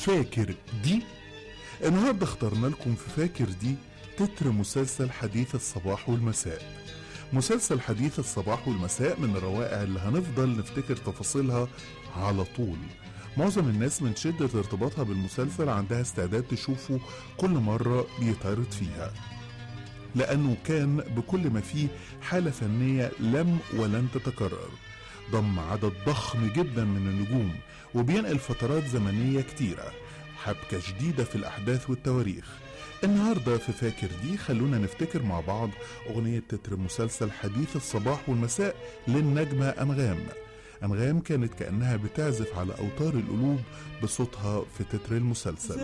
فاكر دي النهاردة اخترنا لكم في فاكر دي تتر مسلسل حديث الصباح والمساء مسلسل حديث الصباح والمساء من الروائع اللي هنفضل نفتكر تفاصيلها على طول معظم الناس من شدة ارتباطها بالمسلسل عندها استعداد تشوفه كل مرة بيتعرض فيها لأنه كان بكل ما فيه حالة فنية لم ولن تتكرر ضم عدد ضخم جدا من النجوم وبينقل فترات زمنية كتيرة حبكة جديدة في الأحداث والتواريخ النهاردة في فاكر دي خلونا نفتكر مع بعض أغنية تتر مسلسل حديث الصباح والمساء للنجمة أنغام أنغام كانت كأنها بتعزف على أوتار القلوب بصوتها في تتر المسلسل